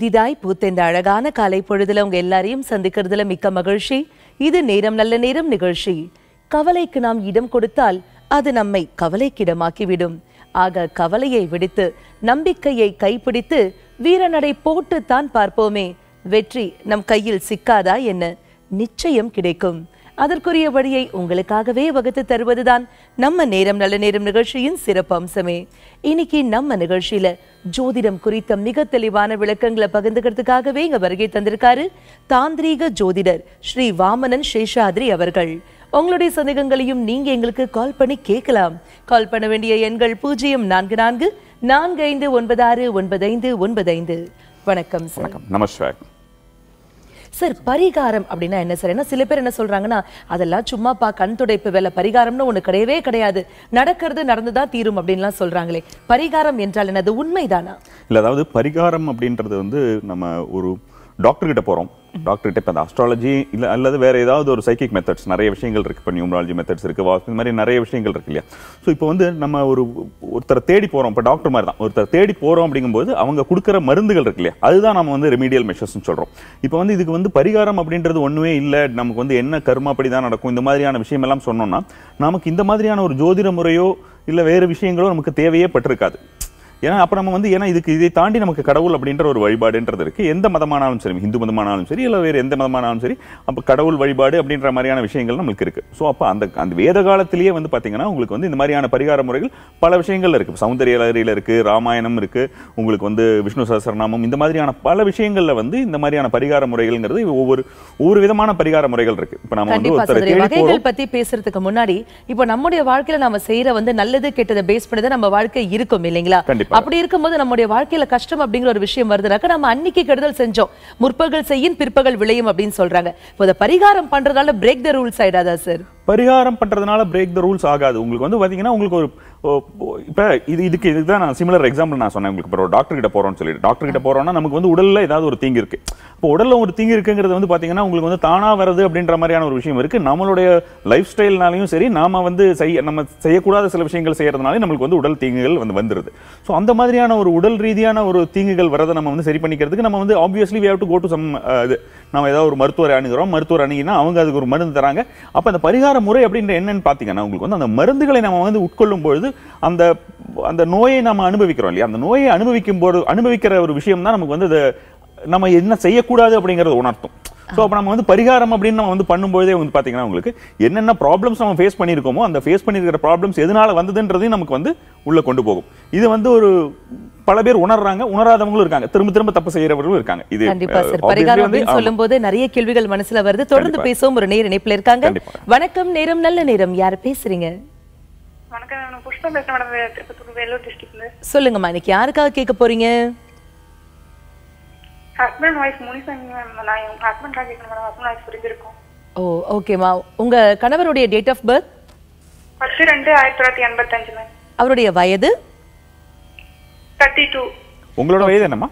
புதிதாய் பூத்த இந்த அழகான காலை பொழுதுல உங்க எல்லாரையும் சந்திக்கிறதுல மிக்க மகிழ்ச்சி இது நேரம் நல்ல நேரம் நிகழ்ச்சி கவலைக்கு நாம் இடம் கொடுத்தால் அது நம்மை கவலைக்கிடமாக்கிவிடும் ஆக கவலையை விடுத்து நம்பிக்கையை கைப்பிடித்து வீரநடை போட்டு தான் பார்ப்போமே வெற்றி நம் கையில் சிக்காதா என்ன நிச்சயம் கிடைக்கும் அதற்குரிய வழியை உங்களுக்காகவே வகுத்து தருவதுதான் நம்ம நேரம் நல்ல நேரம் நிகழ்ச்சியின் சிறப்பு அம்சமே இன்னைக்கு நம்ம நிகழ்ச்சியில ஜோதிடம் குறித்த மிக தெளிவான விளக்கங்களை பகிர்ந்துக்கிறதுக்காகவே இங்க வருகை தந்திருக்காரு தாந்திரீக ஜோதிடர் ஸ்ரீ வாமனன் சேஷாத்ரி அவர்கள் உங்களுடைய சந்தேகங்களையும் நீங்க எங்களுக்கு கால் பண்ணி கேட்கலாம் கால் பண்ண வேண்டிய எண்கள் பூஜ்ஜியம் நான்கு நான்கு நான்கு ஐந்து ஒன்பது ஆறு ஒன்பது ஐந்து ஒன்பது ஐந்து வணக்கம் சார் வணக்கம் நமஸ்கார் சார் பரிகாரம் அப்படின்னா என்ன சார் ஏன்னா சில பேர் என்ன சொல்றாங்கன்னா அதெல்லாம் சும்மாப்பா கண் துடைப்பு வேலை பரிகாரம்னு ஒண்ணு கிடையவே கிடையாது நடக்கிறது நடந்துதான் தீரும் அப்படின்லாம் சொல்றாங்களே பரிகாரம் என்றால் என்ன அது உண்மைதானா இல்லை அதாவது பரிகாரம் அப்படின்றது வந்து நம்ம ஒரு டாக்டர் கிட்ட போறோம் டாக்டர் கிட்ட இப்போ அந்த அஸ்ட்ராலஜி இல்லை அல்லது வேற ஏதாவது ஒரு சைக்கிக் மெத்தட்ஸ் நிறைய விஷயங்கள் இருக்கு இப்போ நியூமராலஜி மெத்தட்ஸ் இருக்கு வாஸ்து இந்த மாதிரி நிறைய விஷயங்கள் இருக்கு இல்லையா ஸோ இப்போ வந்து நம்ம ஒரு ஒருத்தரை தேடி போறோம் இப்போ டாக்டர் மாதிரி தான் ஒருத்தர் தேடி போறோம் அப்படிங்கும்போது அவங்க கொடுக்குற மருந்துகள் இருக்கு இல்லையா அதுதான் நம்ம வந்து ரெமீடியல் மெஷர்ஸ்னு சொல்றோம் இப்போ வந்து இதுக்கு வந்து பரிகாரம் அப்படின்றது ஒண்ணுமே இல்லை நமக்கு வந்து என்ன கர்மாப்படி தான் நடக்கும் இந்த மாதிரியான விஷயம் எல்லாம் சொன்னோம்னா நமக்கு இந்த மாதிரியான ஒரு ஜோதிட முறையோ இல்லை வேறு விஷயங்களோ நமக்கு தேவையே பட்டிருக்காது ஏன்னா அப்ப நம்ம வந்து ஏன்னா இதுக்கு இதை தாண்டி நமக்கு கடவுள் அப்படின்ற ஒரு வழிபாடுன்றது இருக்கு எந்த மதமானாலும் சரி இந்து மதமானாலும் சரி இல்ல வேற எந்த மதமானாலும் சரி அப்ப கடவுள் வழிபாடு அப்படின்ற மாதிரியான விஷயங்கள் நமக்கு இருக்கு ஸோ அப்ப அந்த அந்த வேத காலத்திலேயே வந்து பாத்தீங்கன்னா உங்களுக்கு வந்து இந்த மாதிரியான பரிகார முறைகள் பல விஷயங்கள் இருக்கு சௌந்தரிய லகரியில இருக்கு ராமாயணம் இருக்கு உங்களுக்கு வந்து விஷ்ணு சஹஸ்ரநாமம் இந்த மாதிரியான பல விஷயங்கள்ல வந்து இந்த மாதிரியான பரிகார முறைகள்ங்கிறது ஒவ்வொரு ஒவ்வொரு விதமான பரிகார முறைகள் இருக்கு இப்ப நம்ம வந்து கண்டிப்பா ஒருத்தரை சகோதரி தேடி போறோம் வகைகள் பத்தி பேசுறதுக்கு முன்னாடி இப்போ நம்முடைய வாழ்க்கையில நாம செய்யற வந்து நல்லது கெட்டதை பேஸ் பண்ணி தான் நம்ம வாழ்க்கை இருக்கும் இல்லைங்களா கண்டிப்பா. அப்படி இருக்கும்போது நம்முடைய வாழ்க்கையில கஷ்டம் அப்படிங்கிற ஒரு விஷயம் வருதுனாக்க நம்ம அன்னைக்கு கெடுதல் செஞ்சோம் முற்பகல் செய்யின் பிற்பகல் விளையும் அப்படின்னு சொல்றாங்க இப்போ இதை பரிகாரம் பண்றதால பிரேக் த ரூல்ஸ் ஆயிடாதா சார் பரிகாரம் பண்றதுனால பிரேக் த ரூல்ஸ் ஆகாது உங்களுக்கு வந்து பாத்தீங்கன்னா உங்களுக்கு ஒரு ஓ, ஓ, இப்ப இது இதுக்கு இதுதான் நான் சிமிலர் எக்ஸாம்பிள் நான் சொன்னேன் உங்களுக்கு இப்போ ஒரு டாக்டர் கிட்ட போறோம்னு சொல்லிட்டு டாக்டர் கிட்ட போறோம்னா நமக்கு வந்து உடல்ல ஏதாவது ஒரு தீங்கு இருக்கு இப்போ உடல்ல ஒரு தீங்கு இருக்குங்கிறது வந்து பாத்தீங்கன்னா உங்களுக்கு வந்து தானா வருது அப்படின்ற மாதிரியான ஒரு விஷயம் இருக்கு நம்மளுடைய லைஃப் ஸ்டைல்னாலையும் சரி நாம வந்து செய்ய நம்ம செய்யக்கூடாத சில விஷயங்கள் செய்யறதுனால நம்மளுக்கு வந்து உடல் தீங்குகள் வந்து வந்துருது ஸோ அந்த மாதிரியான ஒரு உடல் ரீதியான ஒரு தீங்குகள் வரதை நம்ம வந்து சரி பண்ணிக்கிறதுக்கு நம்ம வந்து obviously we have to go to some uh, இது நம்ம ஏதாவது ஒரு மருத்துவரை அணுகிறோம் மருத்துவர் அணுகினா அவங்க அதுக்கு ஒரு மருந்து தராங்க அப்ப அந்த பரிகார முறை அப்படின்ற என்னன்னு பாத்தீங்கன்னா உங்களுக்கு வந்து அந்த மருந்துகளை நம்ம வந்து உட்கொள்ளும் பொழுது அந்த அந்த நோயை நம்ம அனுபவிக்கிறோம் இல்லையா அந்த நோயை அனுபவிக்கும் போது அனுபவிக்கிற ஒரு விஷயம் தான் நமக்கு வந்து அது நம்ம என்ன செய்யக்கூடாது அப்படிங்கறத உணர்த்தும் ஸோ அப்போ நம்ம வந்து பரிகாரம் அப்படின்னு நம்ம வந்து பண்ணும்போதே வந்து பாத்தீங்கன்னா உங்களுக்கு என்னென்ன ப்ராப்ளம்ஸ் நம்ம ஃபேஸ் பண்ணியிருக்கோமோ அந்த ஃபேஸ் பண்ணியிருக்கிற ப்ராப்ளம்ஸ் எதனால வந்ததுன்றதையும் நமக்கு வந்து உள்ள கொண்டு போகும் இது வந்து ஒரு பல பேர் உணர்றாங்க உணராதவங்களும் இருக்காங்க திரும்ப திரும்ப தப்பு செய்யறவர்களும் இருக்காங்க இது கண்டிப்பா அஹ், சார் obviously பரிகாரம் வந்து அப்படின்னு ஆமா. சொல்லும் போது நிறைய கேள்விகள் மனசுல வருது தொடர்ந்து கண்டிப்பா. பேசவும் ஒரு நேர் இணைப்புல இருக்காங்க கண்டிப்பா. வணக்கம் நேரம் நல்ல நேரம் யார் பேசுறீங்க வணக்கம் நான் புஷ்பா பேசுறேன் மேடம் வே- திருப்பத்தூர் வேலூர் டிஸ்ட்ரிக்ட்ல சொல்லுங்கம்மா இன்னைக்கு யாருக்காக கேட்க போறீங்க ஹஸ்பண்ட் ஒய்ஃப் முனிசாமி மேம் நான் என் ஹஸ்பண்டாக கேட்கணும் மேடம் ஹஸ்பண்ட் ஒய்ஃப் புரிஞ்சிருக்கும் ஓ ஓகேம்மா உங்க கணவருடைய டேட் ஆஃப் பர்த் பத்து ரெண்டு ஆயிரத்தி தொள்ளாயிரத்தி எண்பத்தஞ்சு மேம் அவருடைய வயது தேர்ட்டி டூ உங்களோட வயது என்னம்மா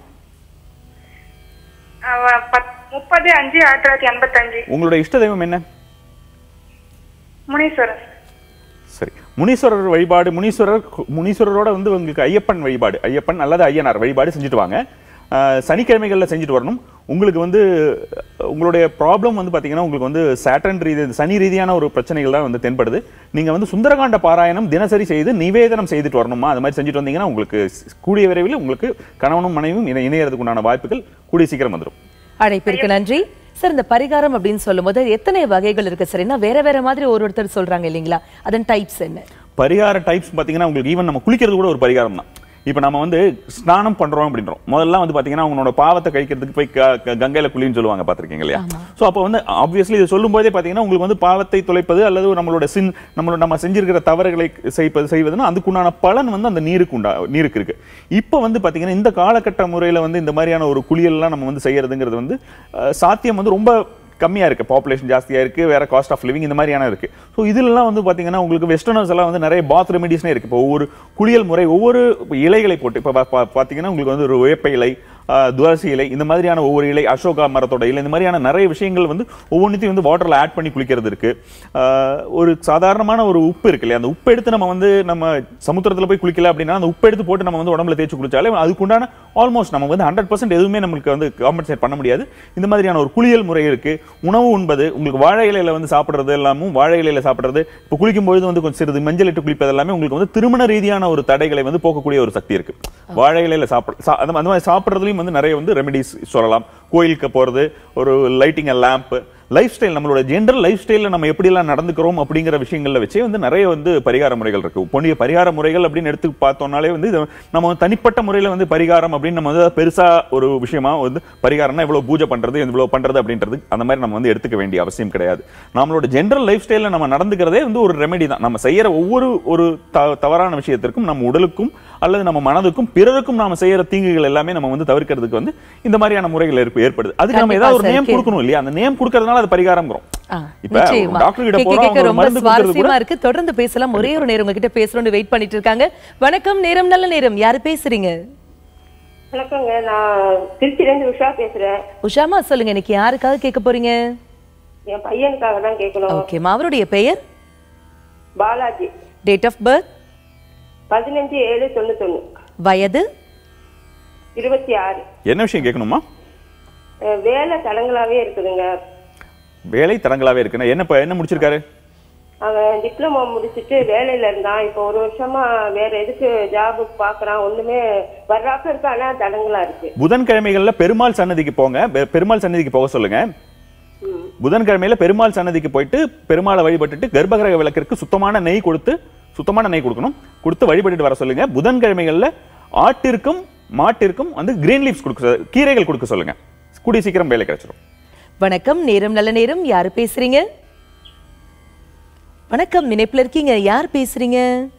முப்பது அஞ்சு ஆயிரத்தி தொள்ளாயிரத்தி எண்பத்தஞ்சு உங்களோட இஷ்ட தெய்வம் என்ன முனீஸ்வரன் சரி முனீஸ்வரர் வழிபாடு முனீஸ்வரர் முனீஸ்வரரோட வந்து உங்களுக்கு ஐயப்பன் வழிபாடு ஐயப்பன் அல்லது ஐயனார் வழிபாடு செஞ்சுட்டு வாங்க ஆஹ், சனிக்கிழமைகள்ல செஞ்சுட்டு வரணும் உங்களுக்கு வந்து அஹ், உங்களுடைய ப்ராப்ளம் வந்து பாத்தீங்கன்னா உங்களுக்கு வந்து சேட்டன் ரீதி சனி ரீதியான ஒரு பிரச்சனைகள் தான் வந்து தென்படுது நீங்க வந்து சுந்தரகாண்ட பாராயணம் தினசரி செய்து நிவேதனம் செய்துட்டு வரணுமா அது மாதிரி செஞ்சுட்டு வந்தீங்கன்னா உங்களுக்கு கூடிய விரைவில் உங்களுக்கு கணவனும் மனைவியும் இணை- இணையறதுக்கு உண்டான வாய்ப்புகள் கூடிய சீக்கிரம் வந்துடும் அழைப்பிற்கு நன்றி சார் இந்த பரிகாரம் அப்படின்னு சொல்லும்போது எத்தனை வகைகள் இருக்கு சரின்னா வேற வேற மாதிரி ஒரு ஒருத்தர் சொல்றாங்க இல்லைங்களா அதன் டைப்ஸ் என்ன பரிகார டைப்ஸ் பாத்தீங்கன்னா உங்களுக்கு ஈவன் நம்ம குளிக்கிறது கூட ஒரு பரிகாரம் தான் இப்போ நம்ம வந்து ஸ்நானம் பண்றோம் அப்படின்றோம் முதல்ல வந்து பாத்தீங்கன்னா உங்களோட பாவத்தை கழிக்கிறதுக்கு போய் க- க- கங்கையில குளின்னு சொல்லுவாங்க பாத்திருக்கீங்க இல்லையா சோ அப்போ வந்து ஆப்வியஸ்லி இது சொல்லும் போதே பாத்தீங்கன்னா உங்களுக்கு வந்து பாவத்தை தொலைப்பது அல்லது நம்மளோட சின் நம்மளோட நம்ம செஞ்சிருக்கிற தவறுகளை செய்வது செய்வதுன்னா அதுக்குண்டான பலன் வந்து அந்த நீருக்கு உண்டா நீருக்கு இருக்கு இப்போ வந்து பாத்தீங்கன்னா இந்த காலகட்ட முறையில வந்து இந்த மாதிரியான ஒரு குளியல்லாம் நம்ம வந்து செய்யறதுங்கிறது வந்து அஹ், சாத்தியம் வந்து ரொம்ப கம்மியா இருக்கு பாப்புலேஷன் ஜாஸ்தியா இருக்கு வேற காஸ்ட் ஆஃப் லிவிங் இந்த மாதிரியான இருக்கு ஸோ இதுலலாம் வந்து பாத்தீங்கன்னா உங்களுக்கு வெஸ்டர்னர்ஸ் எல்லாம் வந்து நிறைய பாத் ரெமிடிஸ்னே இருக்கு இப்போ ஒவ்வொரு குளியல் முறை ஒவ்வொரு இலைகளை போட்டு இப்போ பா- பா- பாத்தீங்கன்னா உங்களுக்கு வந்து ஒரு வேப்ப இலை ஆஹ், துளசி இலை இந்த மாதிரியான ஒவ்வொரு இலை அசோகா மரத்தோட இலை இந்த மாதிரியான நிறைய விஷயங்கள் வந்து ஒவ்வொன்றையும் வந்து வாட்டர்ல ஆட் பண்ணி குளிக்கிறது இருக்கு ஆஹ், ஒரு சாதாரணமான ஒரு உப்பு இருக்கு இல்லையா அந்த உப்பு எடுத்து நம்ம வந்து நம்ம சமுத்திரத்துல போய் குளிக்கல அப்படின்னா அந்த உப்பு எடுத்து போட்டு நம்ம வந்து உடம்புல தேய்ச்சி குளிச்சாலே அதுக்குண்டான ஆல்மோஸ்ட் நம்ம வந்து ஹண்ட்ரட் பர்சன்ட் எதுவுமே நம்மளுக்கு வந்து காம்பன்சேட் பண்ண முடியாது இந்த மாதிரியான ஒரு குளியல் முறை இருக்கு உணவு உண்பது உங்களுக்கு வாழை இலையில வந்து சாப்பிடுறது எல்லாமும் வாழை இலையில சாப்பிடுறது இப்போ குளிக்கும் பொழுது வந்து கொஞ்சம் சிறிது மஞ்சள் இட்டு குளிப்பது எல்லாமே உங்களுக்கு வந்து திருமண ரீதியான ஒரு தடைகளை வந்து போக்கக்கூடிய ஒரு சக்தி இருக்கு வாழை இலையில சாப்பிட சா- அந்த அந்த மாதிரி சாப்பிடுறதுலயும் வந்து நிறைய வந்து ரெமெடிஸ் சொல்லலாம் கோயிலுக்கு போறது ஒரு லைட்டிங் லேம்ப் லைஃப் ஸ்டைல் நம்மளோட ஜென்ரல் லைஃப் ஸ்டைல்ல நம்ம எப்படியெல்லாம் நடந்துக்கிறோம் அப்படிங்கிற விஷயங்கள்ல வச்சே வந்து நிறைய வந்து பரிகார முறைகள் இருக்கு பொன்னிய பரிகார முறைகள் அப்படின்னு எடுத்து பார்த்தோம்னாலே வந்து இது நம்ம வந்து தனிப்பட்ட முறையில வந்து பரிகாரம் அப்படின்னு நம்ம வந்து பெருசா ஒரு விஷயமா வந்து பரிகாரம்னா இவ்வளவு பூஜை பண்றது இவ்வளவு பண்றது அப்படின்றது அந்த மாதிரி நம்ம வந்து எடுத்துக்க வேண்டிய அவசியம் கிடையாது நம்மளோட ஜென்ரல் லைஃப் ஸ்டைல்ல நம்ம நடந்துக்கிறதே வந்து ஒரு ரெமெடி தான் நம்ம செய்யற ஒவ்வொரு ஒரு த- தவறான விஷயத்திற்கும் நம்ம உடலுக்கும் அல்லது நம்ம மனதுக்கும் பிறருக்கும் நாம செய்யற தீங்குகள் எல்லாமே நம்ம வந்து தவிர்க்கிறதுக்கு வந்து இந்த மாதிரியான முறைகள் ஏற்ப- ஏற்படுது அதுக்கு நம்ம கண்டிப்பா ஏதாவது ஒரு sir. நேம் கே- கொடுக்கணும் இல்லையா அந்த நேம் கொடுக்கறதுனால அது பரிகாரம்ங்கிறோம் ஆ, இப்ப நிச்சயமா. டாக்டர் கிட்ட கேட்க போறோம் கேட்க அவங்க ஒரு ரொம்ப மருந்து கொடுக்கறது கூட சுவாரஸ்யமா இருக்கு தொடர்ந்து பேசலாம் ஒரே ஒரு நேரம் உங்ககிட்ட பேசணும்னு வெயிட் பண்ணிட்டு இருக்காங்க வணக்கம் நேரம் நல்ல நேரம் யாரு பேசுறீங்க வணக்கங்க நான் திருச்சியிலேருந்து உஷா பேசுறேன் உஷாமா சொல்லுங்க இன்னைக்கு யாருக்காக கேட்க போறீங்க என் பையனுக்காக தான் கேட்கணும் ஓகேமா அவருடைய பெயர் பாலாஜி டேட் ஆஃப் பர்த் பதினஞ்சு ஏழு தொண்ணூத்தொன்னு வயது இருபத்தி ஆறு என்ன விஷயம் கேட்கணுமா அஹ் வேலை தடங்களாவே இருக்குதுங்க வேலை தரங்களாவே இருக்குன்னா என்ன இப்ப என்ன முடிச்சிருக்காரு அவன் டிப்ளமோ முடிச்சுட்டு வேலையில இருந்தான் இப்போ ஒரு வருஷமா வேற எதுக்கு ஜாபுக்கு பாக்குறான் ஒண்ணுமே வர்றாப்ப இருக்கு ஆனா தடங்களா இருக்கு புதன்கிழமைகள்ல பெருமாள் சன்னதிக்கு போங்க பெ- பெருமாள் சன்னதிக்கு போக சொல்லுங்க ம். புதன்கிழமையில பெருமாள் சன்னதிக்கு போயிட்டு பெருமாளை வழிபட்டுட்டு கர்ப்பகிரக விளக்கிற்கு சுத்தமான நெய் கொடுத்து சுத்தமான நெய் கொடுக்கணும் கொடுத்து வழிபட்டுட்டு வர சொல்லுங்க புதன்கிழமைகள்ல ஆட்டிற்கும் மாட்டிற்கும் வந்து கிரீன் லீவ்ஸ் கொடுக்க சொ- கீரைகள் கொடுக்க சொல்லுங்க கூடிய சீக்கிரம் வேலை கிடைச்சிடும் வணக்கம் நேரம் நல்ல நேரம் யாரு பேசுறீங்க வணக்கம் இணைப்புல இருக்கீங்க யார் பேசுறீங்க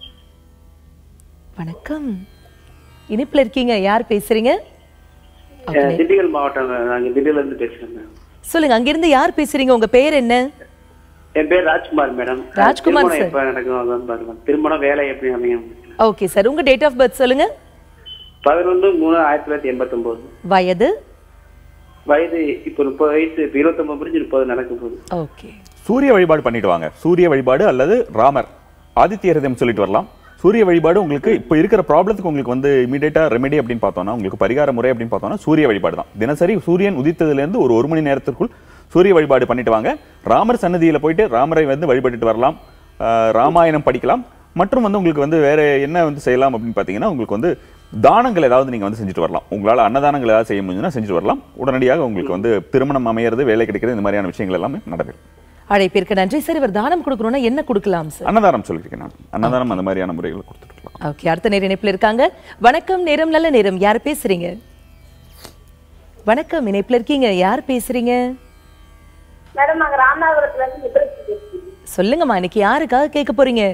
வணக்கம் இணைப்புல இருக்கீங்க யார் பேசுறீங்க Okay. திண்டுக்கல் மாவட்டம் நாங்க திண்டுக்கல்ல இருந்து பேசுறேன் மேம். சொல்லுங்க அங்கிருந்து யார் பேசுறீங்க உங்க பெயர் என்ன என் பேர் ராஜ்குமார் மேடம் ராஜ்குமார் திருமணம் சார். எப்ப நடக்கும் அதான் பாருங்க திருமணம் வேலை எப்படி அமையும் ஓகே சார் உங்க டேட் ஆஃப் பர்த் சொல்லுங்க பதினொன்று மூணு ஆயிரத்தி தொள்ளாயிரத்தி எண்பத்தி ஒன்பது வயது வயது இப்போ முப்பது வயசு இப்போ இருபத்தொன்பது முடிஞ்சு முப்பது நடக்க போகுது ஓகே சூரிய வழிபாடு பண்ணிட்டு வாங்க சூரிய வழிபாடு அல்லது ராமர் ஆதித்ய ஹிருதயம் சொல்லிட்டு வரலாம் சூரிய வழிபாடு உங்களுக்கு இப்போ இருக்கிற ப்ராப்ளத்துக்கு உங்களுக்கு வந்து இமீடியட்டா ரெமெடி அப்படின்னு பார்த்தோம்னா உங்களுக்கு பரிகார முறை அப்படின்னு பார்த்தோம்னா சூரிய வழிபாடு தான் தினசரி சூரியன் உதித்ததுல இருந்து ஒரு ஒரு மணி நேரத்திற்குள் சூரிய வழிபாடு பண்ணிட்டு வாங்க ராமர் சன்னதியில போயிட்டு ராமரை வந்து வழிபட்டுட்டு வரலாம் ஆஹ் ராமாயணம் படிக்கலாம் மற்றும் வந்து உங்களுக்கு வந்து வேற என்ன வந்து செய்யலாம் அப்படின்னு பார்த்தீங்கன்னா உங்களுக்கு வந்து தானங்கள் ஏதாவது நீங்க வந்து செஞ்சுட்டு வரலாம் உங்களால அன்னதானங்கள் ஏதாவது செய்ய முடிஞ்சுன்னா செஞ்சுட்டு வரலாம் உடனடியாக உங்களுக்கு வந்து திருமணம் அமையறது வேலை கிடைக்கிறது இந்த மாதிரியான விஷயங்கள் எல்லாமே நடைபெறும் அழைப்பிற்கு நன்றி சார் இவர் தானம் கொடுக்கணும்னா என்ன கொடுக்கலாம் சார் அன்னதானம் சொல்லியிருக்கேன் நான் அன்னதானம் அந்த மாதிரியான முறைகளை கொடுத்துட்டு இருக்கலாம் ஓகே அடுத்த நேர இணைப்புல இருக்காங்க வணக்கம் நேரம் நல்ல நேரம் யார் பேசுறீங்க வணக்கம் இணைப்புல இருக்கீங்க யார் பேசுறீங்க மேடம் நாங்க ராமநாதபுரத்துல இருந்து நிபுணர் பேசுறோம். சொல்லுங்கம்மா இன்னைக்கு யாருக்காக கேட்க போறீங்க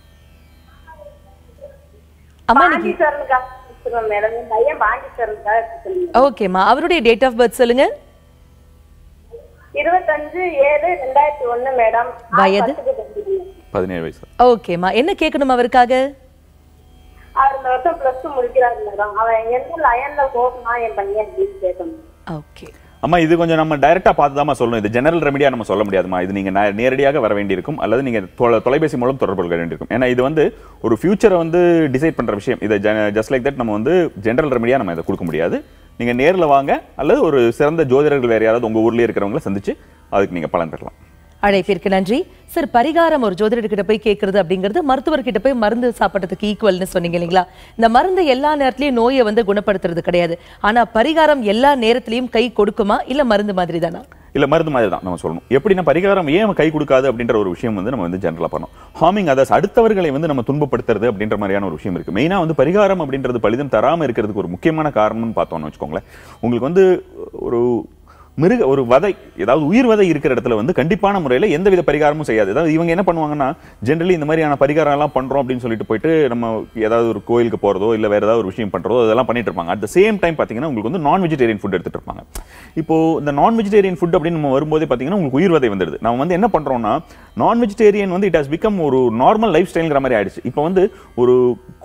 அம்மா இன்னைக்கு பாண்டீஸ்வரனுக்காக பேசுறோம் மேடம் என் பையன் பாண்டீஸ்வரனுக்காக பேசுறேன் ஓகேம்மா அவருடைய டேட் ஆஃப் பர்த் சொல்லுங்க இருபத்தஞ்சு ஏழு ரெண்டாயிரத்தி ஒண்ணு மேடம் வயது? பத்துக்கு தம்பி. பதினேழு வயசு ஓகேம்மா என்ன கேட்கணும் அவருக்காக அவர் இந்த வருஷம் பிளஸ் டூ முடிக்கிறாரு மேடம் அவன் எந்த லயன்ல போகணும் என் பையன் அப்படின்னு கேட்கணும் ஓகே அம்மா இது கொஞ்சம் நம்ம டைரக்டா பார்த்து தான் சொல்லணும் இது ஜெனரல் ரெமடியா நம்ம சொல்ல முடியாதுமா இது நீங்க நே- நேரடியாக வர வேண்டியிருக்கும் அல்லது நீங்க தொலை- தொலைபேசி மூலம் தொடர்பு கொள்ள வேண்டியிருக்கும் ஏன்னா இது வந்து ஒரு ஃபியூச்சரை வந்து டிசைட் பண்ற விஷயம் இதை ஜஸ்ட் லைக் தட் நம்ம வந்து ஜெனரல் ரெமடியா நம்ம இதை கொடுக்க முடியாது நீங்க நேர்ல வாங்க அல்லது ஒரு சிறந்த ஜோதிடர்கள் வேற யாராவது உங்க ஊர்லயே இருக்கிறவங்கள சந்திச்சு அதுக்கு நீங்க பலன் பெறலாம் அழைப்பிற்கு நன்றி சார் பரிகாரம் ஒரு ஜோதிடர்கிட்ட போய் கேட்கறது அப்படிங்கிறது மருத்துவர்கிட்ட போய் மருந்து சாப்பிட்றதுக்கு ஈக்குவல்னு சொன்னீங்க இல்லைங்களா இந்த மருந்து எல்லா நேரத்திலயும் நோயை வந்து குணப்படுத்துறது கிடையாது ஆனா பரிகாரம் எல்லா நேரத்திலயும் கை கொடுக்குமா இல்ல மருந்து மாதிரி தானா இல்ல மருந்து மாதிரி தான் நம்ம சொல்லணும் எப்படின்னா பரிகாரம் ஏன் கை கொடுக்காது அப்படின்ற ஒரு விஷயம் வந்து நம்ம வந்து ஜென்ரலா பண்ணோம் ஹார்மிங் அதர்ஸ் அடுத்தவர்களை வந்து நம்ம துன்பப்படுத்துறது அப்படின்ற மாதிரியான ஒரு விஷயம் இருக்கு மெயினா வந்து பரிகாரம் அப்படின்றது பலிதம் தராம இருக்கிறதுக்கு ஒரு முக்கியமான காரணம்னு பார்த்தோம்னு வச்சுக்கோங்களேன் உங்களுக்கு வந்து ஒரு மிருக ஒரு வதை ஏதாவது உயிர் வதை இருக்கிற இடத்துல வந்து கண்டிப்பான முறையில் எந்தவித பரிகாரமும் செய்யாது அதாவது இவங்க என்ன பண்ணுவாங்கன்னா ஜென்ரலி இந்த மாதிரியான பரிகாரம் எல்லாம் பண்றோம் அப்படின்னு சொல்லிட்டு போயிட்டு நம்ம ஏதாவது ஒரு கோயிலுக்கு போறதோ இல்ல வேற ஏதாவது ஒரு விஷயம் பண்றதோ அதெல்லாம் பண்ணிட்டு இருப்பாங்க அட் த சேம் டைம் பாத்தீங்கன்னா உங்களுக்கு வந்து நான் வெஜிடேரியன் ஃபுட் எடுத்துட்டு இருப்பாங்க இப்போ இந்த நான் வெஜிடேரியன் ஃபுட் அப்படின்னு நம்ம வரும்போதே பாத்தீங்கன்னா உங்களுக்கு உயிர் வதை வந்துடுது நம்ம வந்து என்ன பண்றோம்னா நான் வெஜிடேரியன் வந்து இட் ஹஸ் பிகம் ஒரு நார்மல் லைஃப் ஸ்டைல்ங்கிற மாதிரி ஆயிடுச்சு இப்போ வந்து ஒரு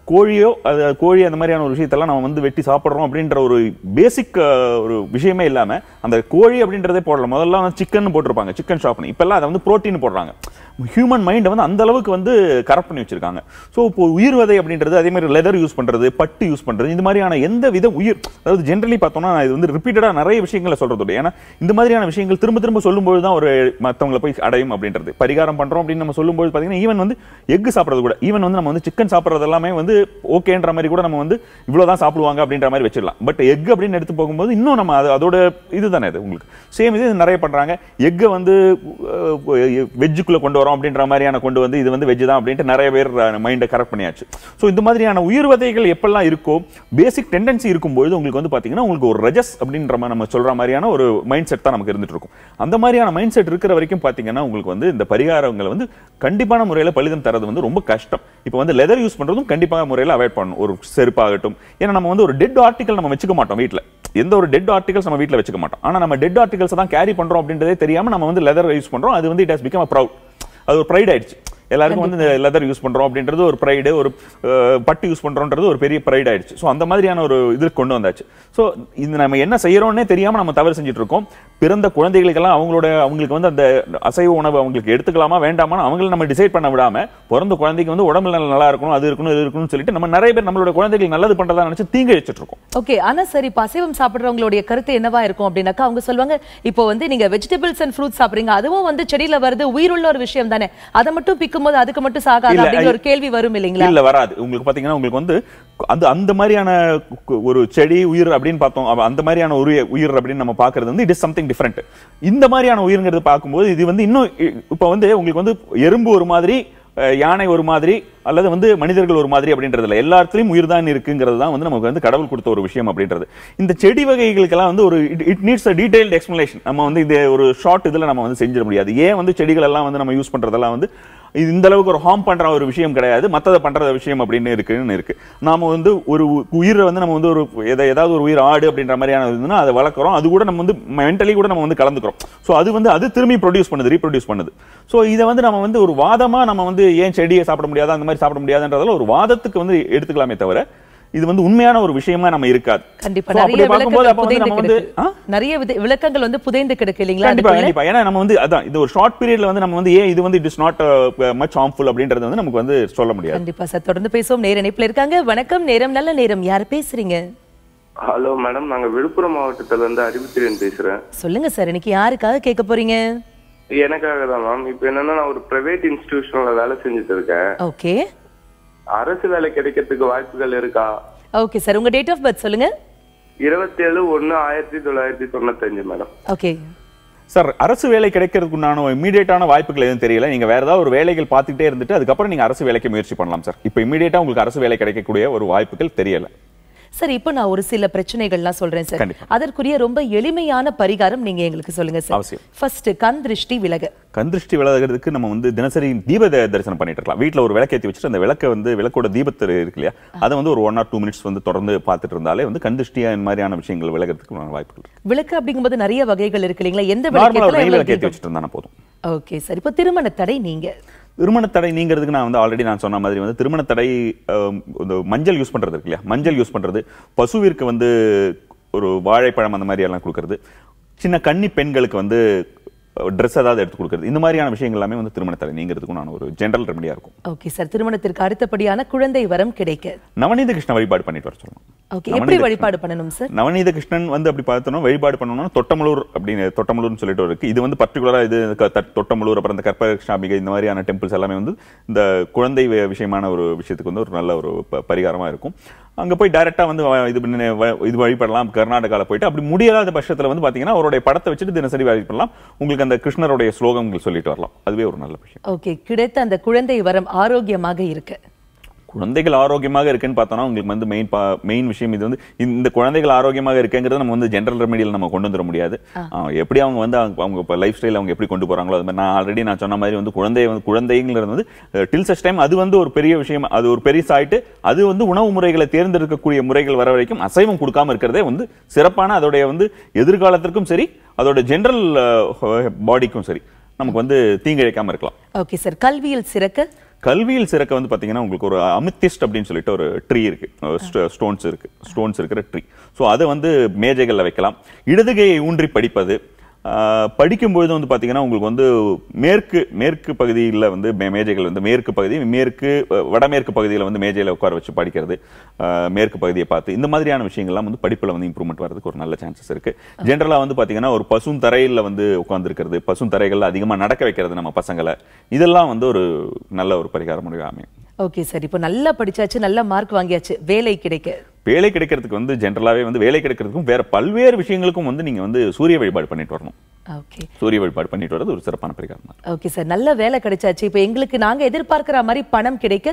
கோழியோ அது அது கோழி அந்த மாதிரியான ஒரு விஷயத்தெல்லாம் நம்ம வந்து வெட்டி சாப்பிடுறோம் அப்படின்ற ஒரு பேசிக் ஒரு விஷயமே இல்லாம அந்த கோழி அப்படின்றதே போடல முதல்ல வந்து சிக்கன் போட்டிருப்பாங்க சிக்கன் ஷாப்னு இப்பெல்லாம் அதை வந்து புரோட்டீன் போடுறாங்க ஹியூமன் மைண்டை வந்து அந்த அளவுக்கு வந்து கரெக்ட் பண்ணி வச்சிருக்காங்க ஸோ இப்போ உயிர் விதை அப்படின்றது அதே மாதிரி லெதர் யூஸ் பண்றது பட்டு யூஸ் பண்றது இந்த மாதிரியான எந்த வித உயிர் அதாவது ஜென்ரலி பார்த்தோம்னா இது வந்து ரிப்பீட்டடா நிறைய விஷயங்களை சொல்றது ஏன்னா இந்த மாதிரியான விஷயங்கள் திரும்ப திரும்ப சொல்லும்போது தான் ஒரு மற்றவங்களை போய் அடையும் அப்படின்றது பரிகாரம் பண்றோம் அப்படின்னு நம்ம சொல்லும்போது பார்த்தீங்கன்னா ஈவன் வந்து எக் சாப்பிட்றது கூட ஈவன் வந்து நம்ம வந்து சிக்கன் சாப்பிட்றது எல்லாமே வந்து ஓகேன்ற மாதிரி கூட நம்ம வந்து இவ்வளவுதான் சாப்பிடுவாங்க அப்படின்ற மாதிரி வச்சிடலாம் பட் எக் அப்படின்னு எடுத்து போகும்போது இன்னும் நம்ம அது அதோட இதுதானே இது உங்களுக்கு சேம் இது நிறைய பண்றாங்க எக்கை வந்து வெஜ்ஜுக்குள்ள கொண்டு வரோம் அப்படின்ற மாதிரியான கொண்டு வந்து இது வந்து வெஜ் தான் அப்படின்ட்டு நிறைய பேர் மைண்டை கரெக்ட் பண்ணியாச்சு ஸோ இந்த மாதிரியான உயிர் விதைகள் எப்பெல்லாம் இருக்கோ பேசிக் டெண்டன்சி இருக்கும்போது உங்களுக்கு வந்து பாத்தீங்கன்னா உங்களுக்கு ஒரு ரஜஸ் அப்படின்ற மாதிரி நம்ம சொல்ற மாதிரியான ஒரு மைண்ட் செட் தான் நமக்கு இருந்துட்டு இருக்கும் அந்த மாதிரியான மைண்ட் செட் இருக்கிற வரைக்கும் பாத்தீங்கன்னா உங்களுக்கு வந்து இந்த பரிகாரங்களை வந்து கண்டிப்பான முறையில் பலிதம் தரது வந்து ரொம்ப கஷ்டம் இப்போ வந்து லெதர் யூஸ் பண்றதும் கண்டிப்பான முறையில் அவாய்ட் பண்ணணும் ஒரு செருப்பாகட்டும் ஏன்னா நம்ம வந்து ஒரு டெட் ஆர்டிகல் நம்ம வச்சுக்க மாட்டோம் வீட்டில் எந்த ஒரு டெட் ஆர்டிகல்ஸ் நம்ம வீட்டில் வச்சுக்க மாட்டோம் ஆனா நம்ம டெட் ஆர்டிகல்ஸ் தான் கேரி பண்றோம் அப்படின்றதே தெரியாம நம்ம வந்து லெதர் யூஸ் பண்றோம் அது வந்து இட் ஹஸ் பிகம் ப்ரௌட் அது ஒரு ப்ரைட் ஆயிடுச்சு எல்லாருக்கும் வந்து இந்த லெதர் யூஸ் பண்றோம் அப்படின்றது ஒரு ப்ரைடு ஒரு அஹ், பட்டு யூஸ் பண்றோம்ன்றது ஒரு பெரிய ப்ரைட் ஆயிடுச்சு ஸோ அந்த மாதிரியான ஒரு இது கொண்டு வந்தாச்சு ஸோ இது நம்ம என்ன செய்யறோம்னே தெரியாம நம்ம தவறு செஞ்சுட்டு இருக்கோம் பிறந்த குழந்தைகளுக்கெல்லாம் அவங்களோட அவங்களுக்கு வந்து அந்த அசைவ உணவு அவங்களுக்கு எடுத்துக்கலாமா வேண்டாமான்னு அவங்கள நம்ம டிசைட் பண்ண விடாம பிறந்த குழந்தைக்கு வந்து உடம்புல நல்லா இருக்கணும் அது இருக்கணும் இது இருக்கணும்னு சொல்லிட்டு நம்ம நிறைய பேர் நம்மளோட குழந்தைகள் நல்லது பண்றதா நினைச்சு தீங்கு வச்சுட்டு இருக்கோம் ஓகே ஆனா சரி இப்ப அசைவம் சாப்பிடுறவங்களுடைய கருத்து என்னவா இருக்கும் அப்படின்னாக்கா அவங்க சொல்லுவாங்க இப்போ வந்து நீங்க வெஜிடபிள்ஸ் அண்ட் ஃப்ரூட்ஸ் சாப்பிடுறீங்க அதுவும் வந்து செடியில வருது உயிருள்ள ஒரு விஷயம் தானே அதை மட்டும் பிக்கும் போது அதுக்கு மட்டும் சாகாது இல்ல, அப்படிங்கிற ஐ- ஒரு கேள்வி வரும் இல்லைங்களா இல்ல வராது உங்களுக்கு பாத்தீங்கன்னா உங்களுக்கு வந்து அந்த அந்த மாதிரியான கு- ஒரு செடி உயிர் அப்படின்னு பார்த்தோம் அவ- அந்த மாதிரியான ஒரு உயிர் அப்படின்னு நம்ம பாக்குறது வந்து இட் இஸ் சம்திங் டிஃப்ரெண்ட் இந்த மாதிரியான உயிர்ங்கிறது பார்க்கும்போது இது வந்து இன்னும் இ- இப்ப வந்து உங்களுக்கு வந்து எறும்பு ஒரு மாதிரி அஹ், யானை ஒரு மாதிரி அல்லது வந்து மனிதர்கள் ஒரு மாதிரி அப்படின்றதுல எல்லாத்துலயும் உயிர் தான் இருக்குங்கிறது தான் வந்து நமக்கு வந்து கடவுள் கொடுத்த ஒரு விஷயம் அப்படின்றது இந்த செடி வகைகளுக்கெல்லாம் வந்து ஒரு it needs a detailed explanation நம்ம வந்து இது ஒரு ஷார்ட் இதுல நம்ம வந்து செஞ்சிட முடியாது ஏன் வந்து செடிகள் எல்லாம் வந்து நம்ம யூஸ் பண்றதெல்லாம் வந்து இது இந்த அளவுக்கு ஒரு ஹார்ம் பண்ற ஒரு விஷயம் கிடையாது மத்தத பண்ற விஷயம் அப்படின்னு இருக்குன்னு இருக்கு நாம வந்து ஒரு உ- உயிரை வந்து நம்ம வந்து ஒரு எத- ஏதாவது ஒரு உயிர் ஆடு அப்படின்ற மாதிரியான இதுன்னா அதை வளர்க்குறோம் அது கூட நம்ம வந்து மென்டலி கூட நம்ம வந்து கலந்துக்கிறோம் ஸோ அது வந்து அது திரும்பி ப்ரொடியூஸ் பண்ணுது ரீப்ரொடியூஸ் பண்ணுது ஸோ இதை வந்து நம்ம வந்து ஒரு வாதமா நம்ம வந்து ஏன் செடியை சாப்பிட முடியாதா அந்த மாதிரி சாப்பிட முடியாதுன்றதுல ஒரு வாதத்துக்கு வந்து எடுத்துக்கலாமே தவிர இது வந்து உண்மையான ஒரு விஷயமா நம்ம இருக்காது கண்டிப்பா So, நிறைய அப்படி பார்க்கும்போது விளக்கங்கள் அப்ப வந்து புதைந்து நம்ம வந்து கிடக்கு ஆ? நிறைய வித- விளக்கங்கள் வந்து புதைந்து கிடக்கு இல்லைங்களா கண்டிப்பா அதுக்குள்ள? கண்டிப்பா ஏன்னா நம்ம வந்து அதான் இது ஒரு ஷார்ட் பீரியட்ல வந்து நம்ம வந்து ஏன் இது வந்து it is not much harmful அப்படின்றது வந்து நமக்கு வந்து சொல்ல முடியாது கண்டிப்பா சார் தொடர்ந்து பேசுவோம் நேர இணைப்புல இருக்காங்க வணக்கம் நேரம் நல்ல நேரம் யார் பேசுறீங்க ஹலோ மேடம் நாங்க விழுப்புரம் மாவட்டத்துல இருந்து அறிவுத்திரன் பேசுறேன் சொல்லுங்க சார் இன்னைக்கு யாருக்காக கேட்க போறீங்க எனக்காக தான் மேம் இப்போ என்னன்னா நான் ஒரு பிரைவேட் இன்ஸ்டிடியூஷன்ல வேலை செஞ்சுட்டு இருக்கேன் ஓகே அரசு வேலை கிடைக்கிறதுக்கு வாய்ப்புகள் இருக்கா ஓகே சார் உங்க டேட் ஆஃப் பர்த் சொல்லுங்க இருபத்தேழு ஒன்னு ஆயிரத்தி தொள்ளாயிரத்தி தொண்ணூத்தஞ்சு மேடம் ஓகே சார் அரசு வேலை கிடைக்கிறதுக்கு உண்டான இமீடியட்டான வாய்ப்புகள் எதுவும் தெரியல நீங்க வேற ஏதாவது ஒரு வேலைகள் பார்த்துக்கிட்டே இருந்துட்டு அதுக்கப்புறம் நீங்க அரசு வேலைக்கு முயற்சி பண்ணலாம் சார் இப்போ இமீடியட்டா உங்களுக்கு அரசு வேலை கிடைக்கக்கூடிய ஒரு வாய்ப்புகள் தெரியல சார் இப்போ நான் ஒரு சில பிரச்சனைகள்லாம் சொல்றேன் சார் கண்டிப்பா. அதற்குரிய ரொம்ப எளிமையான பரிகாரம் நீங்க எங்களுக்கு சொல்லுங்க சார் அவசியம். ஃபர்ஸ்ட் கண் திருஷ்டி விலக கண் திருஷ்டி விலகிறதுக்கு நம்ம வந்து தினசரி தீப த- தரிசனம் பண்ணிட்டு இருக்கலாம் வீட்ல ஒரு விளக்கேத்தி வச்சுட்டு அந்த விளக்கை வந்து விளக்கோட தீபத்து இருக்கு இல்லையா அதை வந்து ஒரு ஒன் ஆர் டூ மினிட்ஸ் வந்து தொடர்ந்து பார்த்துட்டு இருந்தாலே வந்து கண் திருஷ்டியா இந்த மாதிரியான விஷயங்கள் விலகிறதுக்கு வாய்ப்புகள் இருக்கு விளக்கு அப்படிங்கும்போது நிறைய வகைகள் இருக்கு இல்லைங்களா எந்த நார்மலா ஒரு விளக்கு நெய் விளக்கேத்தி வச்சுட்டு இருந்தா போதும் ஓகே சார் இப்போ திருமண தடை நீங்க திருமண தடை நீங்கிறதுக்கு நான் வந்து ஆல்ரெடி நான் சொன்ன மாதிரி வந்து திருமண தடை அஹ், இந்த மஞ்சள் யூஸ் பண்றது இருக்கு இல்லையா மஞ்சள் யூஸ் பண்றது பசுவிற்கு வந்து ஒரு வாழைப்பழம் அந்த மாதிரி எல்லாம் கொடுக்கறது சின்ன கன்னி பெண்களுக்கு வந்து ட்ரெஸ் ஏதாவது எடுத்து கொடுக்கறது இந்த மாதிரியான விஷயங்கள் எல்லாமே வந்து திருமண தடை நீங்கிறதுக்கும் நான் ஒரு ஜென்ரல் ரெமடியா இருக்கும் ஓகே சார் திருமணத்திற்கு அடுத்தபடியான குழந்தை வரம் கிடைக்க நவநீத கிருஷ்ண வழிபாடு பண்ணிட்டு வர சொல்லலாம் ஓகே எப்படி வழிபாடு பண்ணணும் சார் நவநீத கிருஷ்ணன் வந்து அப்படி பார்த்தோம்னா வழிபாடு பண்ணணும்னா தொட்டமலூர் அப்படின்னு தொட்டமலூர்னு சொல்லிட்டு ஒரு இருக்கு இது வந்து பர்டிகுலரா இது க- த- தொட்டமலூர் அப்புறம் இந்த கற்பகிருஷ்ணாம்பிகை இந்த மாதிரியான டெம்பிள்ஸ் எல்லாமே வந்து இந்த குழந்தை வி- விஷயமான ஒரு விஷயத்துக்கு வந்து ஒரு நல்ல ஒரு ப- பரிகாரமா இருக்கும் அங்க போய் டைரக்டா வந்து வ- இது பண்ணி வ- இது வழிபடலாம் கர்நாடகால போயிட்டு அப்படி முடியாத பட்சத்துல வந்து பாத்தீங்கன்னா அவருடைய படத்தை வச்சுட்டு தினசரி வழிபடலாம் உங்களுக்கு அந்த கிருஷ்ணருடைய ஸ்லோகங்கள் சொல்லிட்டு வரலாம் அதுவே ஒரு நல்ல விஷயம் ஓகே கிடைத்த அந்த குழந்தை வரம் ஆரோக்கியமாக இருக்க குழந்தைகள் ஆரோக்கியமாக இருக்குன்னு பார்த்தோம்னா உங்களுக்கு வந்து மெயின் மெயின் விஷயம் இது வந்து இந்த குழந்தைகள் ஆரோக்கியமாக இருக்குங்கிறது நம்ம வந்து ஜென்ரல் ரெமெடியில் நம்ம கொண்டு வந்துட முடியாது ஆ, எப்படி அவங்க வந்து அவங்க அவங்க லைஃப் ஸ்டைல் அவங்க எப்படி கொண்டு போறாங்களோ அது மாதிரி நான் ஆல்ரெடி நான் சொன்ன மாதிரி வந்து குழந்தை வந்து குழந்தைங்கிறது வந்து டில் சச் டைம் அது வந்து ஒரு பெரிய விஷயம் அது ஒரு பெரிய ஆயிட்டு அது வந்து உணவு முறைகளை தேர்ந்தெடுக்கக்கூடிய முறைகள் வர வரைக்கும் அசைவம் கொடுக்காம இருக்கிறதே வந்து சிறப்பான அதோடைய வந்து எதிர்காலத்திற்கும் சரி அதோட ஜென்ரல் பாடிக்கும் சரி நமக்கு வந்து தீங்கிழைக்காம இருக்கலாம் ஓகே சார் கல்வியில் சிறக்க கல்வியில் சிறக்க வந்து பாத்தீங்கன்னா உங்களுக்கு ஒரு அமித்திஸ்ட் அப்படின்னு சொல்லிட்டு ஒரு ட்ரீ இருக்கு ஸ்டோன்ஸ் இருக்கு ஸ்டோன்ஸ் இருக்கிற ட்ரீ ஸோ அதை வந்து மேஜைகளில் வைக்கலாம் இடதுகையை ஊன்றி படிப்பது ஆஹ் படிக்கும்பொழுது வந்து பாத்தீங்கன்னா உங்களுக்கு வந்து மேற்கு மேற்கு பகுதியில் வந்து மே- மேஜைகள் வந்து மேற்கு பகுதி மேற்கு அஹ், வடமேற்கு பகுதியில் வந்து மேஜையில் உட்கார வச்சு படிக்கிறது ஆஹ், மேற்கு பகுதியை பார்த்து இந்த மாதிரியான விஷயங்கள்லாம் வந்து படிப்புல வந்து இம்ப்ரூவ்மெண்ட் வரதுக்கு ஒரு நல்ல சான்சஸ் இருக்கு ஜென்ரலா வந்து பாத்தீங்கன்னா ஒரு பசும் தரையில வந்து உட்கார்ந்துருக்கிறது பசும் தரைகள்ல அதிகமா நடக்க வைக்கிறது நம்ம பசங்களை இதெல்லாம் வந்து ஒரு நல்ல ஒரு பரிகார முறை அமையும் ஓகே சார் இப்போ நல்லா படிச்சாச்சு நல்ல மார்க் வாங்கியாச்சு வேலை கிடைக்க வேலை கிடைக்கிறதுக்கு வந்து ஜென்ரலாவே வந்து வேலை கிடைக்கிறதுக்கும் வேற பல்வேறு விஷயங்களுக்கும் வந்து நீங்க வந்து சூரிய வழிபாடு பண்ணிட்டு வரணும் ஓகே சூரிய வழிபாடு பண்ணிட்டு வர்றது ஒரு சிறப்பான பரிகாரம் தான் ஓகே சார் நல்ல வேலை கிடைச்சாச்சு இப்போ எங்களுக்கு நாங்க எதிர்பார்க்கிற மாதிரி பணம் கிடைக்க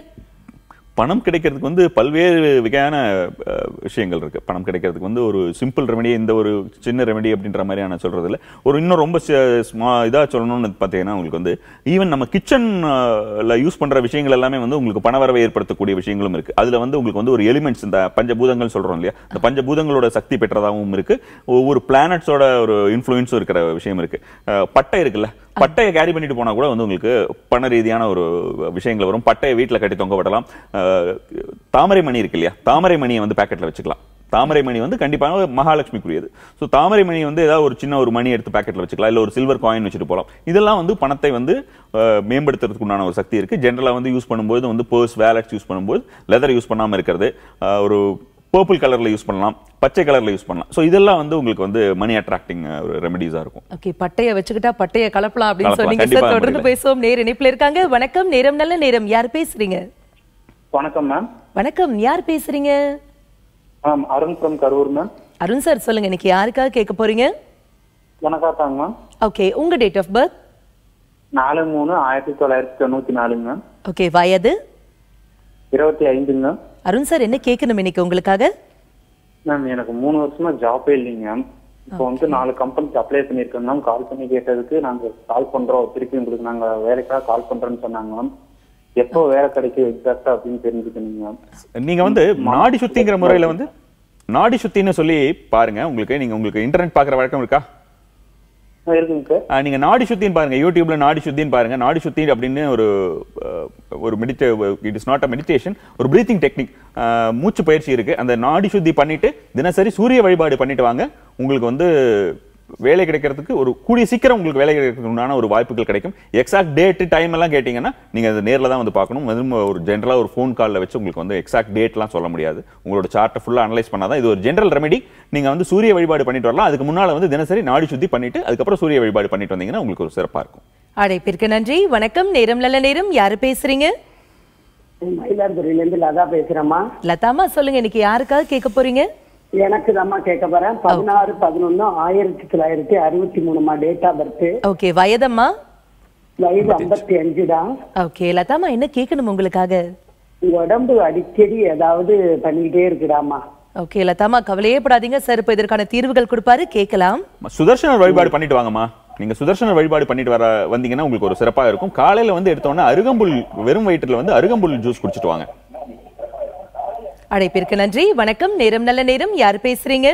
பணம் கிடைக்கிறதுக்கு வந்து பல்வேறு வகையான அஹ், விஷயங்கள் இருக்கு பணம் கிடைக்கிறதுக்கு வந்து ஒரு சிம்பிள் ரெமெடி இந்த ஒரு சின்ன ரெமெடி அப்படின்ற மாதிரியான சொல்றது இல்ல ஒரு இன்னும் ரொம்ப சி- ஸ்மா இதா சொல்லணும்னு பார்த்தீங்கன்னா உங்களுக்கு வந்து ஈவன் நம்ம கிச்சன்ல யூஸ் பண்ற விஷயங்கள் எல்லாமே வந்து உங்களுக்கு பணவரவை ஏற்படுத்தக்கூடிய விஷயங்களும் இருக்கு அதுல வந்து உங்களுக்கு வந்து ஒரு எலிமெண்ட்ஸ் இந்த பஞ்சபூதங்கள் சொல்றோம் இல்லையா இந்த பஞ்சபூதங்களோட சக்தி பெற்றதாகவும் இருக்கு ஒவ்வொரு பிளானட்ஸோட ஒரு இன்ஃப்ளூயன்ஸும் இருக்கிற விஷயம் இருக்கு அஹ், பட்டை இருக்குல்ல பட்டையை கேரி பண்ணிட்டு போனா கூட வந்து உங்களுக்கு பண ரீதியான ஒரு விஷயங்கள் வரும் பட்டையை வீட்டில் கட்டி தொங்க விடலாம் அஹ், தாமரை மணி இருக்கு இல்லையா தாமரை மணியை வந்து பாக்கெட்ல வச்சுக்கலாம் தாமரை மணி வந்து கண்டிப்பாக மகாலட்சுமிக்குரியது ஸோ தாமரை மணி வந்து ஏதாவது ஒரு சின்ன ஒரு மணி எடுத்து பாக்கெட்ல வச்சுக்கலாம் இல்ல ஒரு சில்வர் காயின் வச்சுட்டு போகலாம் இதெல்லாம் வந்து பணத்தை வந்து அஹ், மேம்படுத்துறதுக்கு உண்டான ஒரு சக்தி இருக்கு ஜென்ரலா வந்து யூஸ் பண்ணும்போது வந்து பர்ஸ் வேலட்ஸ் யூஸ் பண்ணும்போது லெதர் யூஸ் பண்ணாம இருக்கிறது அஹ், ஒரு பர்பிள் கலர்ல யூஸ் பண்ணலாம் பச்சை கலர்ல யூஸ் பண்ணலாம் ஸோ இதெல்லாம் வந்து உங்களுக்கு வந்து மணி அட்ராக்டிங் ஒரு ரெமெடிஸா இருக்கும் ஓகே பட்டைய வச்சுக்கிட்டா பட்டைய கலப்பலாம் அப்படின்னு கலப்பலாம். சொன்னீங்க கண்டிப்பா சார் தொடர்ந்து முறையில. பேசுவோம் நேர் இணைப்புல இருக்காங்க வணக்கம் நேரம் நல்ல நேரம் யார் பேசுறீங்க வணக்கம் மேம் வணக்கம் யார் பேசுறீங்க ma'am Arun from Karur ma'am Arun sir சொல்லுங்க இன்னைக்கு யாருக்காக கேட்க போறீங்க வணக்கம் தாங்க மேம் ஓகே உங்க டேட் ஆஃப் பர்த் நாலு மூணு ஆயிரத்தி தொள்ளாயிரத்தி தொண்ணூத்தி நாலுங்க மேம் ஓகே வயது இருபத்தி ஐந்துங்க மேம் அருண் சார் என்ன கேட்கணும் இன்னைக்கு உங்களுக்காக மேம் எனக்கு மூணு வருஷமா ஜாபே இல்லைங்க மேம் இப்போ வந்து நாலு கம்பெனிக்கு அப்ளை பண்ணியிருக்கோங்க மேம் கால் பண்ணி கேட்டதுக்கு நாங்க கால் பண்றோம் திருப்பி உங்களுக்கு நாங்க வேலைக்காக கால் பண்றோம்னு சொன்னாங்க மேம் எப்போ வேலை கிடைக்கும் எக்ஸாக்டா அப்படின்னு தெரிஞ்சுக்கணுங்க மேம் நீங்க வந்து நாடி சுத்திங்கிற முறையில வந்து நாடி சுத்தின்னு சொல்லி பாருங்க உங்களுக்கு நீங்க உங்களுக்கு இன்டர்நெட் பாக்குற வழக்கம் இருக்கா ஆ, இருக்குங்க சார் ஆஹ் நீங்க நாடி சுத்தின்னு பாருங்க யூடியூப்ல நாடி சுத்தின்னு பாருங்க நாடி சுத்தி அப்படின்னு ஒரு அஹ், ஒரு meditate it is not a meditation ஒரு பிரீத்திங் டெக்னிக் மூச்சு பயிற்சி இருக்கு அந்த நாடி சுத்தி பண்ணிட்டு தினசரி சூரிய வழிபாடு பண்ணிட்டு வாங்க உங்களுக்கு வந்து வேலை கிடைக்கிறதுக்கு ஒரு கூடிய சீக்கிரம் உங்களுக்கு வேலை கிடைக்கிறதுக்கு உண்டான ஒரு வாய்ப்புகள் கிடைக்கும் எக்ஸாக்ட் டேட் டைம் எல்லாம் கேட்டீங்கன்னா நீங்க அது நேர்ல தான் வந்து பார்க்கணும் அதுவும் ஒரு ஜென்ரலா ஒரு ஃபோன் கால்ல வச்சு உங்களுக்கு வந்து எக்ஸாக்ட் டேட்லாம் சொல்ல முடியாது உங்களோட சார்ட்டை ஃபுல்லா அனலைஸ் பண்ணாதான் இது ஒரு ஜென்ரல் ரெமெடி நீங்க வந்து சூரிய வழிபாடு பண்ணிட்டு வரலாம் அதுக்கு முன்னால வந்து தினசரி நாடி சுத்தி பண்ணிட்டு அதுக்கப்புறம் சூரிய வழிபாடு பண்ணிட்டு வந்தீங்கன்னா உங்களுக்கு ஒரு சிறப்பா இருக்கும் அழைப்பிற்கு நன்றி வணக்கம் நேரம் நல்ல நேரம் யாரு பேசுறீங்க மயிலாடுதுறையில இருந்து லதா பேசுறேம்மா லதாமா சொல்லுங்க இன்னைக்கு யாருக்காக கேட்க போறீங்க எனக்கு தாம்மா கேட்க போறேன் பதினாறு பதினொன்னு ஆயிரத்தி தொள்ளாயிரத்தி அறுபத்தி மூணுமா டேட் ஆஃப் பர்த் ஓகே வயதம்மா வயது ஐம்பத்தி அஞ்சு தான் ஓகே லதாமா என்ன கேட்கணும் உங்களுக்காக உடம்பு அடிக்கடி ஏதாவது பண்ணிக்கிட்டே இருக்குடாமா ஓகே லதாமா கவலையே படாதீங்க சார் இப்போ இதற்கான தீர்வுகள் கொடுப்பாரு கேட்கலாம் சுதர்சன வழிபாடு பண்ணிட்டு வாங்கம்மா நீங்க சுதர்சன வழிபாடு பண்ணிட்டு வர வந்தீங்கன்னா உங்களுக்கு ஒரு சிறப்பா இருக்கும் காலையில வந்து எடுத்தோன்னே அருகம்புல் வெறும் வயிற்றுல வந்து அருகம்புல் ஜூஸ் குடிச்சிட்டு வாங்க அழைப்பிற்கு நன்றி வணக்கம் நேரம் நல்ல நேரம் யார் பேசுறீங்க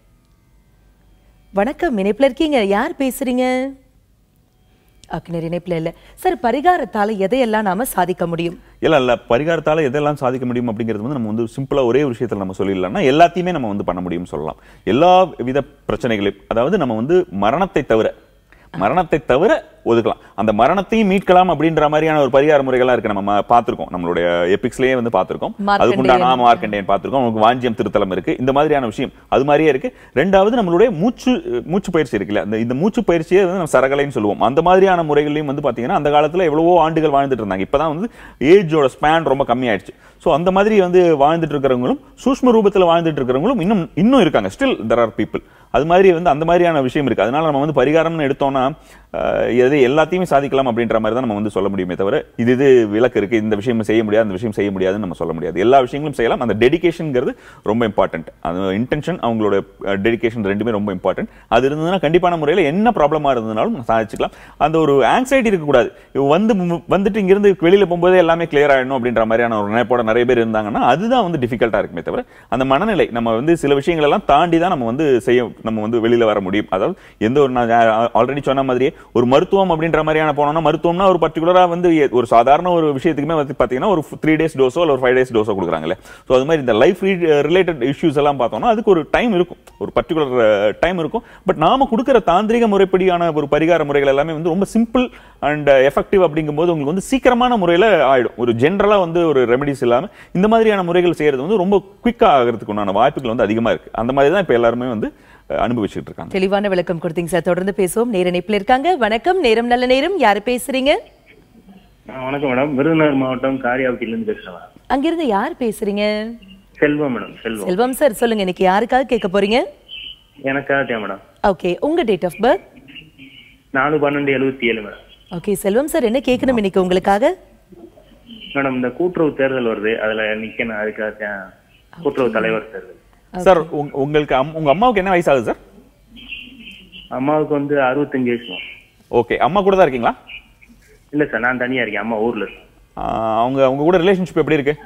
வணக்கம் இணைப்புல இருக்கீங்க யார் பேசுறீங்க ஓகே இணைப்புல இல்ல சார் பரிகாரத்தால எதையெல்லாம் நாம சாதிக்க முடியும் இல்ல இல்ல பரிகாரத்தால எதெல்லாம் சாதிக்க முடியும் அப்படிங்கிறது வந்து நம்ம வந்து சிம்பிளா ஒரே ஒரு விஷயத்துல நம்ம சொல்லிடலாம்னா எல்லாத்தையுமே நம்ம வந்து பண்ண முடியும்னு சொல்லலாம் எல்லா வித பிரச்சனைகளையும் அதாவது நம்ம வந்து மரணத்தை தவிர மரணத்தை தவிர ஒதுக்கலாம் அந்த மரணத்தையும் மீட்கலாம் அப்படின்ற மாதிரியான ஒரு பரிகார முறைகளா இருக்கு நம்ம ம- பார்த்திருக்கோம் நம்மளுடைய எபிக்ஸ்லயே வந்து பார்த்திருக்கோம் மார்க்கண்டேயன். அதுக்குண்டான ஆமா, மார்க்கண்டேயன் பார்த்திருக்கோம் உங்களுக்கு வாஞ்சியம் திருத்தலம் இருக்கு இந்த மாதிரியான விஷயம் அது மாதிரியே இருக்கு ரெண்டாவது நம்மளுடைய மூச்சு மூச்சு பயிற்சி இருக்குல்ல அந்த இந்த மூச்சு பயிற்சியே வந்து நம்ம சரகலைன்னு சொல்லுவோம் அந்த மாதிரியான முறைகளையும் வந்து பாத்தீங்கன்னா அந்த காலத்துல எவ்வளவோ ஆண்டுகள் வாழ்ந்துட்டு இருந்தாங்க இப்பதான் வந்து ஏஜோட ஸ்பேன் ரொம்ப கம்மியாயிடுச்சு சோ அந்த மாதிரி வந்து வாழ்ந்துட்டு இருக்கிறவங்களும் சூஷ்ம ரூபத்துல வாழ்ந்துட்டு இருக்கிறவங்களும் இன்னும் இன்னும் இருக்காங்க ஸ்டில் தெர் ஆர் பீப்புள் அது மாதிரி வந்து அந்த மாதிரியான விஷயம் இருக்கு அதனால நம்ம வந்து பரிகாரம்னு எடுத்தோம்னா அஹ், எது எல்லாத்தையுமே சாதிக்கலாம் அப்படின்ற மாதிரி தான் நம்ம வந்து சொல்ல முடியுமே தவிர இது இது விலக்கு இருக்கு இந்த விஷயம் செய்ய முடியாது அந்த விஷயம் செய்ய முடியாதுன்னு நம்ம சொல்ல முடியாது எல்லா விஷயங்களும் செய்யலாம் அந்த டெடிகேஷன்ங்கிறது ரொம்ப இம்பார்ட்டன்ட் அந்த இன்டென்ஷன் அவங்களோட டெடிகேஷன் ரெண்டுமே ரொம்ப இம்பார்ட்டன்ட் அது இருந்ததுன்னா கண்டிப்பான முறையில் என்ன ப்ராப்ளமா இருந்ததுனாலும் சாதிச்சுக்கலாம் அந்த ஒரு ஆங்ஸைட்டி இருக்கக்கூடாது இவ வந்து மு- வந்துட்டு இங்கிருந்து வெளியில போகும்போதே எல்லாமே கிளியர் ஆயிடணும் அப்படின்ற மாதிரியான ஒரு நினைப்போட நிறைய பேர் இருந்தாங்கன்னா அதுதான் வந்து டிஃபிகல்ட்டா இருக்குமே தவிர அந்த மனநிலை நம்ம வந்து சில விஷயங்கள் எல்லாம் தாண்டி தான் நம்ம வந்து செய்ய நம்ம வந்து வெளியில வர முடியும் அதாவது எந்த ஒரு நான் ஆல்ரெடி சொன்ன மாதிரியே ஒரு மருத்துவம் அப்படின்ற மாதிரியான போனோம்னா மருத்துவம்னா ஒரு பர்டிகுலரா வந்து எ- ஒரு சாதாரண ஒரு விஷயத்துக்குமே வந்து பாத்தீங்கன்னா ஒரு த்ரீ டேஸ் டோஸோ இல்ல ஒரு ஃபைவ் டேஸ் டோஸோ கொடுக்குறாங்களே ஸோ அது மாதிரி இந்த லைஃப் ரிலேட்டட் இஷ்யூஸ் எல்லாம் பார்த்தோம்னா அதுக்கு ஒரு டைம் இருக்கும் ஒரு பர்டிகுலர் டைம் இருக்கும் பட் நாம கொடுக்குற தாந்திரிக முறைப்படியான ஒரு பரிகார முறைகள் எல்லாமே வந்து ரொம்ப சிம்பிள் அண்ட் எஃபெக்டிவ் அப்படிங்கும்போது உங்களுக்கு வந்து சீக்கிரமான முறையில ஆயிடும் ஒரு ஜென்ரலா வந்து ஒரு ரெமெடிஸ் இல்லாம இந்த மாதிரியான முறைகள் செய்யறது வந்து ரொம்ப குயிக்கா ஆகிறதுக்கு உண்டான வாய்ப்புகள் வந்து அதிகமா இருக்கு அந்த மாதிரி தான் இப்ப எல்லாருமே வந்து அஹ், அனுபவிச்சுட்டு இருக்காங்க தெளிவான விளக்கம் கொடுத்தீங்க சார் தொடர்ந்து பேசுவோம் நேர இணைப்பில் இருக்காங்க வணக்கம் நேரம் நல்ல நேரம் யாரு பேசுறீங்க ஆ, வணக்கம் மேடம் விருதுநகர் மாவட்டம் காரியாவட்டிலிருந்து பேசுறேன் அங்கிருந்து யார் பேசுறீங்க செல்வம் மேடம் செல்வம் செல்வம் சார் சொல்லுங்க இன்னைக்கு யாருக்காக கேட்க போறீங்க எனக்காகட்டியா மேடம் ஓகே உங்க டேட் ஆஃப் பர்த் நாலு பன்னெண்டு எழுபத்தி ஏழு மேடம் ஓகே செல்வம் சார் என்ன கேட்கணும் இன்னைக்கு உங்களுக்காக மேடம் இந்த கூட்டுறவு தேர்தல் வருது அதுல நிக்கணும் அதுக்காக கூட்டுறவு தலைவர் தேர்தல் சார் உங்க- உங்களுக்கு அம்- உங்க அம்மாவுக்கு என்ன வயசு ஆகுது சார் அம்மாவுக்கு வந்து அறுபத்தஞ்சு வயசு மேம். ஓகே அம்மா கூட தான் இருக்கீங்களா இல்ல சார் நான் தனியா இருக்கேன் அம்மா ஊர்ல இருக்கு ஆஹ், அவங்க அவங்க கூட ரிலேஷன்ஷிப் எப்படி இருக்கு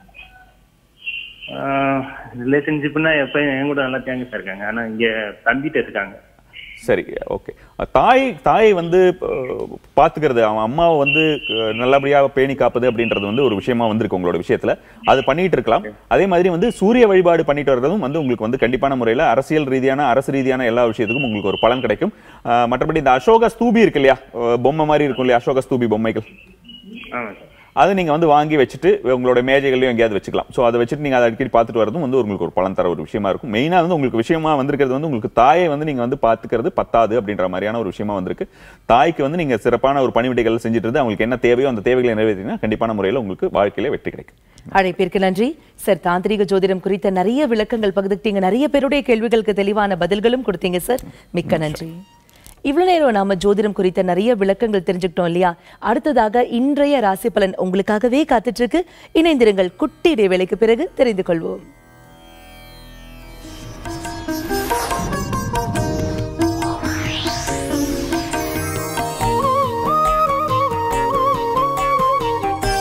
ரிலேஷன்ஷிப்னா எப்பயும் என் கூட நல்லா தேங்க சார் இருக்காங்க ஆனா இங்க தம்பிட்ட இருக்காங்க சரி ஓகே தாய் தாயை வந்து அஹ், பாத்துக்கிறது அவன் அம்மாவை வந்து அஹ், நல்லபடியாக பேணி காப்பது அப்படின்றது வந்து ஒரு விஷயமா வந்திருக்கு உங்களோட விஷயத்துல அது பண்ணிட்டு இருக்கலாம் அதே மாதிரி வந்து சூரிய வழிபாடு பண்ணிட்டு வர்றதும் வந்து உங்களுக்கு வந்து கண்டிப்பான முறையில அரசியல் ரீதியான அரசு ரீதியான எல்லா விஷயத்துக்கும் உங்களுக்கு ஒரு பலன் கிடைக்கும் அஹ், மற்றபடி இந்த அசோக ஸ்தூபி இருக்கு இல்லையா அஹ், பொம்மை மாதிரி இருக்கும் இல்லையா அசோக ஸ்தூபி பொம்மைகள் ஆமா சார் அதை நீங்க வந்து வாங்கி வச்சுட்டு உங்களோட மேஜைகளையும் எங்கேயாவது வச்சுக்கலாம் ஸோ அதை வச்சுட்டு நீங்க அதை அடிக்கடி பார்த்துட்டு வரதும் வந்து உங்களுக்கு ஒரு பலன் தர ஒரு விஷயமா இருக்கும் மெயினா வந்து உங்களுக்கு விஷயமா வந்திருக்கிறது வந்து உங்களுக்கு தாயை வந்து நீங்க வந்து பாத்துக்கிறது பத்தாது அப்படின்ற மாதிரியான ஒரு விஷயமா வந்திருக்கு தாய்க்கு வந்து நீங்க சிறப்பான ஒரு பணிவிடைகள் செஞ்சுட்டு இருந்து அவங்களுக்கு என்ன தேவையோ அந்த தேவைகளை நிறைவேற்றினா கண்டிப்பான முறையில் உங்களுக்கு வாழ்க்கையில வெற்றி கிடைக்கும் அழைப்பிற்கு நன்றி சார் தாந்திரிக ஜோதிடம் குறித்த நிறைய விளக்கங்கள் பகிர்ந்துக்கிட்டீங்க நிறைய பேருடைய கேள்விகளுக்கு தெளிவான பதில்களும் கொடுத்தீங்க சார் மிக்க நன்றி இவ்வளவு நேரம் நாம ஜோதிடம் குறித்த நிறைய விளக்கங்கள் தெரிஞ்சுக்கிட்டோம் இல்லையா அடுத்ததாக இன்றைய ராசி பலன் உங்களுக்காகவே காத்துட்டு இருக்கு இணைந்திருங்கள் குட்டி இடைவேளைக்கு பிறகு தெரிந்து கொள்வோம்